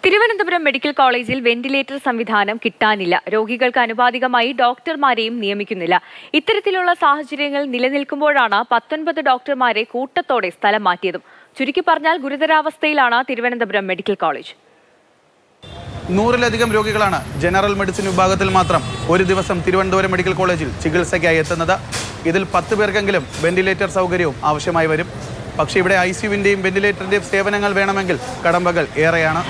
Thiruvananthapuram medical കോളേജിൽ ventilator സംവിധാനം കിട്ടാനില്ല രോഗികൾക്ക് അനുപാതികമായി ഡോക്ടർമാരെയും നിയമിക്കുന്നില്ല ഇത്തരത്തിലുള്ള സാഹചര്യങ്ങൾ നിലനിൽക്കുമ്പോഴാണ് പത്തൊൻപത് ഡോക്ടർമാരെ കൂട്ടത്തോടെ സ്ഥലം മാറ്റിയതും ചുരുക്കി പറഞ്ഞാൽ ഗുരുതരാവസ്ഥയിലാണ് തിരുവനന്തപുരം മെഡിക്കൽ കോളേജ് നൂറിലധികം രോഗികളാണ് ജനറൽ മെഡിസിൻ വിഭാഗത്തിൽ മാത്രം ഒരു ദിവസം തിരുവനന്തപുരം മെഡിക്കൽ കോളേജിൽ ചികിത്സയ്ക്കായി എത്തുന്നത് ഇതിൽ പത്ത് പേർക്കെങ്കിലും വെന്റിലേറ്റർ സൗകര്യവും ആവശ്യമായി വരും പക്ഷേ ഇവിടെ ഐ സിയുവിൻ്റെയും വെന്റിലേറ്ററിൻ്റെയും സേവനങ്ങൾ വേണമെങ്കിൽ കടമ്പകൾ ഏറെയാണ്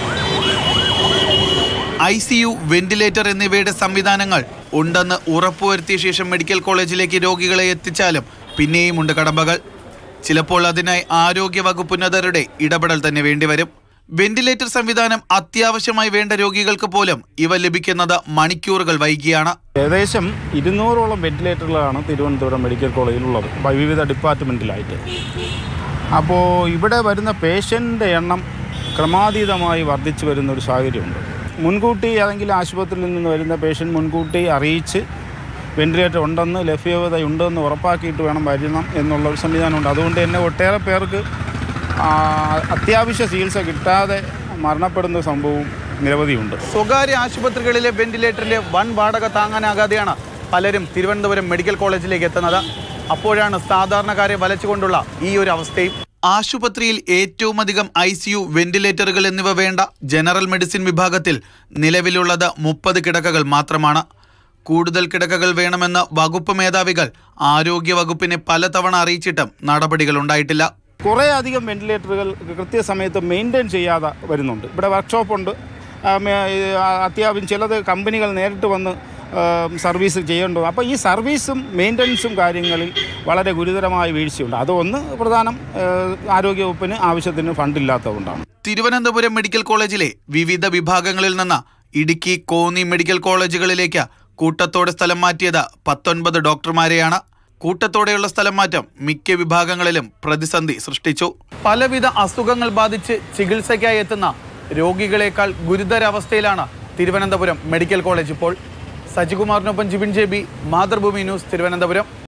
ഐ സി യു വെന്റിലേറ്റർ എന്നിവയുടെ സംവിധാനങ്ങൾ ഉണ്ടെന്ന് ഉറപ്പുവരുത്തിയ ശേഷം മെഡിക്കൽ കോളേജിലേക്ക് രോഗികളെ എത്തിച്ചാലും പിന്നെയും ഉണ്ട് കടമ്പകൾ ചിലപ്പോൾ അതിനായി ആരോഗ്യ വകുപ്പുന്നതരുടെ ഇടപെടൽ തന്നെ വേണ്ടിവരും വെന്റിലേറ്റർ സംവിധാനം അത്യാവശ്യമായി വേണ്ട രോഗികൾക്ക് പോലും ഇവ ലഭിക്കുന്നത് മണിക്കൂറുകൾ വൈകിയാണ് ഏകദേശം ഇരുന്നൂറോളം വെന്റിലേറ്ററുകളാണ് തിരുവനന്തപുരം മെഡിക്കൽ കോളേജിലുള്ളത് ബ- വിവിധ ഡിപ്പാർട്ട്മെൻറ്റിലായിട്ട് അപ്പോൾ ഇവിടെ വരുന്ന പേഷ്യൻ്റെ എണ്ണം ക്രമാതീതമായി വർദ്ധിച്ചു വരുന്ന ഒരു സാഹചര്യമുണ്ട് മുൻകൂട്ടി ഏതെങ്കിലും ആശുപത്രിയിൽ നിന്ന് വരുന്ന പേഷ്യൻ്റ് മുൻകൂട്ടി അറിയിച്ച് വെന്റിലേറ്റർ ഉണ്ടെന്ന് ലഭ്യത ഉണ്ടെന്ന് ഉറപ്പാക്കിയിട്ട് വേണം വരണം എന്നുള്ള ഒരു സംവിധാനമുണ്ട് അതുകൊണ്ട് തന്നെ ഒട്ടേറെ പേർക്ക് ആ, അത്യാവശ്യ ചികിത്സ കിട്ടാതെ മരണപ്പെടുന്ന സംഭവവും നിരവധിയുണ്ട് സ്വകാര്യ ആശുപത്രികളിലെ വെന്റിലേറ്ററിന്റെ വൻ വാടക താങ്ങാനാകാതെയാണ് പലരും തിരുവനന്തപുരം മെഡിക്കൽ കോളേജിലേക്ക് എത്തുന്നത് അപ്പോഴാണ് സാധാരണക്കാരെ വലച്ചുകൊണ്ടുള്ള ഈ ഒരു അവസ്ഥയും ആശുപത്രിയിൽ ഏറ്റവും അധികം ഐ സി യു വെന്റിലേറ്ററുകൾ എന്നിവ വേണ്ട ജനറൽ മെഡിസിൻ വിഭാഗത്തിൽ നിലവിലുള്ളത് മുപ്പത് കിടക്കകൾ മാത്രമാണ് കൂടുതൽ കിടക്കകൾ വേണമെന്ന് വകുപ്പ് മേധാവികൾ ആരോഗ്യ വകുപ്പിനെ പലതവണ അറിയിച്ചിട്ടും നടപടികൾ ഉണ്ടായിട്ടില്ല കുറേ അധികം വെന്റിലേറ്ററുകൾ കൃത്യസമയത്ത് മെയിൻറ്റെയിൻ ചെയ്യാതെ വരുന്നുണ്ട് ഇവിടെ വർക്ക്ഷോപ്പുണ്ട് ആ, മേ- ആ, അത്യാവശ്യം ചിലത് കമ്പനികൾ നേരിട്ട് വന്ന് ആ, സർവീസ് ചെയ്യേണ്ടത് അപ്പോൾ ഈ സർവീസും മെയിൻ്റനൻസും കാര്യങ്ങളിൽ വളരെ ഗുരുതരമായ വീഴ്ചയുണ്ട് അതൊന്ന് പ്രധാനം ആ, ആരോഗ്യവകുപ്പിന് ആവശ്യത്തിന് ഫണ്ടില്ലാത്തതുകൊണ്ടാണ് തിരുവനന്തപുരം മെഡിക്കൽ കോളേജിലെ വിവിധ വിഭാഗങ്ങളിൽ നിന്ന് ഇടുക്കി കോന്നി മെഡിക്കൽ കോളേജുകളിലേക്ക് കൂട്ടത്തോടെ സ്ഥലം മാറ്റിയത് പത്തൊൻപത് ഡോക്ടർമാരെയാണ് കൂട്ടത്തോടെയുള്ള സ്ഥലം മാറ്റം മിക്ക വിഭാഗങ്ങളിലും പ്രതിസന്ധി സൃഷ്ടിച്ചു പലവിധ അസുഖങ്ങൾ ബാധിച്ച് ചികിത്സയ്ക്കായി എത്തുന്ന രോഗികളെക്കാൾ ഗുരുതരാവസ്ഥയിലാണ് തിരുവനന്തപുരം മെഡിക്കൽ കോളേജ് ഇപ്പോൾ സജികുമാറിനൊപ്പം Jibin J B Mathrubhumi news Thiruvananthapuram